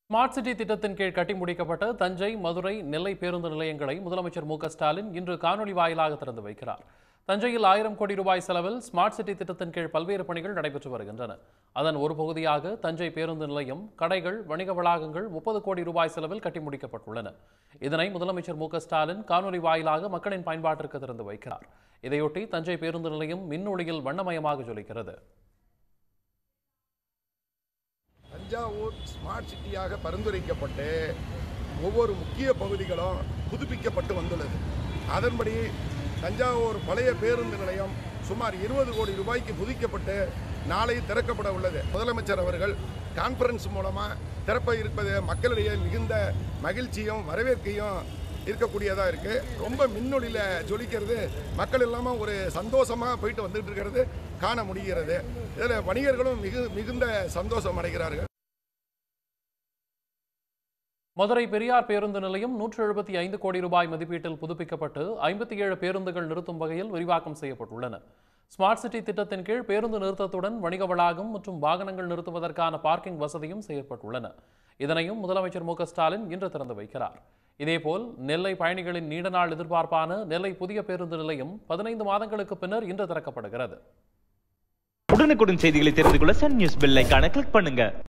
smart city திட்டத்தின் கீழ் கட்டி முடிக்கப்பட்ட தஞ்சை மதுரை நெல்லை பேருந்து நிலையங்களை முதலமைச்சர் மு க ஸ்டாலின் இன்று காணொலி வாயிலாக திறந்து வைக்கிறார் தஞ்சையில் ஆயிரம் கோடி ரூபாய் செலவில் ஸ்மார்ட் சிட்டி திட்டத்தின் கீழ் பல்வேறு பணிகள் நடைபெற்று வருகின்றன அதன் ஒரு பகுதியாக தஞ்சை பேருந்து நிலையம் கடைகள் வணிக வளாகங்கள் முப்பது கோடி ரூபாய் செலவில் கட்டி முடிக்கப்பட்டுள்ளன இதனை முதலமைச்சர் மு க ஸ்டாலின் காணொலி வாயிலாக மக்களின் பயன்பாட்டிற்கு திறந்து வைக்கிறார் இதையொட்டி தஞ்சை பேருந்து நிலையம் மின்னொளியில் வண்ணமயமாக ஜொலிக்கிறது தஞ்சாவூர் ஸ்மார்ட் சிட்டியாக பரிந்துரைக்கப்பட்டு ஒவ்வொரு முக்கிய பகுதிகளும் புதுப்பிக்கப்பட்டு வந்துள்ளது அதன்படி தஞ்சாவூர் பழைய பேருந்து நிலையம் சுமார் இருபது கோடி ரூபாய்க்கு புதுக்கப்பட்டு நாளை திறக்கப்பட உள்ளது முதலமைச்சர் அவர்கள் கான்ஃபரன்ஸ் மூலமாக திறப்ப இருப்பது மக்களிடையே மிகுந்த மகிழ்ச்சியும் வரவேற்கையும் இருக்கக்கூடியதாக இருக்குது ரொம்ப மின்னொளியில் ஜொலிக்கிறது மக்கள் இல்லாமல் ஒரு சந்தோஷமாக போயிட்டு வந்துட்டு இருக்கிறது காண முடிகிறது இதில் வணிகர்களும் மிகு மிகுந்த சந்தோஷம் அடைகிறார்கள் மதுரை பெரியார் பேருந்து நிலையம் நூற்று எழுபத்தி ஐந்து கோடி ரூபாய் மதிப்பீட்டில் புதுப்பிக்கப்பட்டு ஐம்பத்தி ஏழு பேருந்துகள் நிறுத்தும் வகையில் விரிவாக்கம் செய்யப்பட்டுள்ளன ஸ்மார்ட் சிட்டி திட்டத்தின் கீழ் பேருந்து நிறுத்தத்துடன் வணிக வளாகம் மற்றும் வாகனங்கள் நிறுத்துவதற்கான பார்க்கிங் வசதியும் செய்யப்பட்டுள்ளன இதனையும் முதலமைச்சர் மு க ஸ்டாலின் இன்று திறந்து வைக்கிறார் இதேபோல் நெல்லை பயணிகளின் நீண்ட நாள் எதிர்பார்ப்பான நெல்லை புதிய பேருந்து நிலையம் பதினைந்து மாதங்களுக்கு பின்னர் இன்று திறக்கப்படுகிறது உடனுக்குடன் செய்திகளை தெரிந்து கொள்ள சன் நியூஸ் பெல் ஐகானை கிளிக் பண்ணுங்க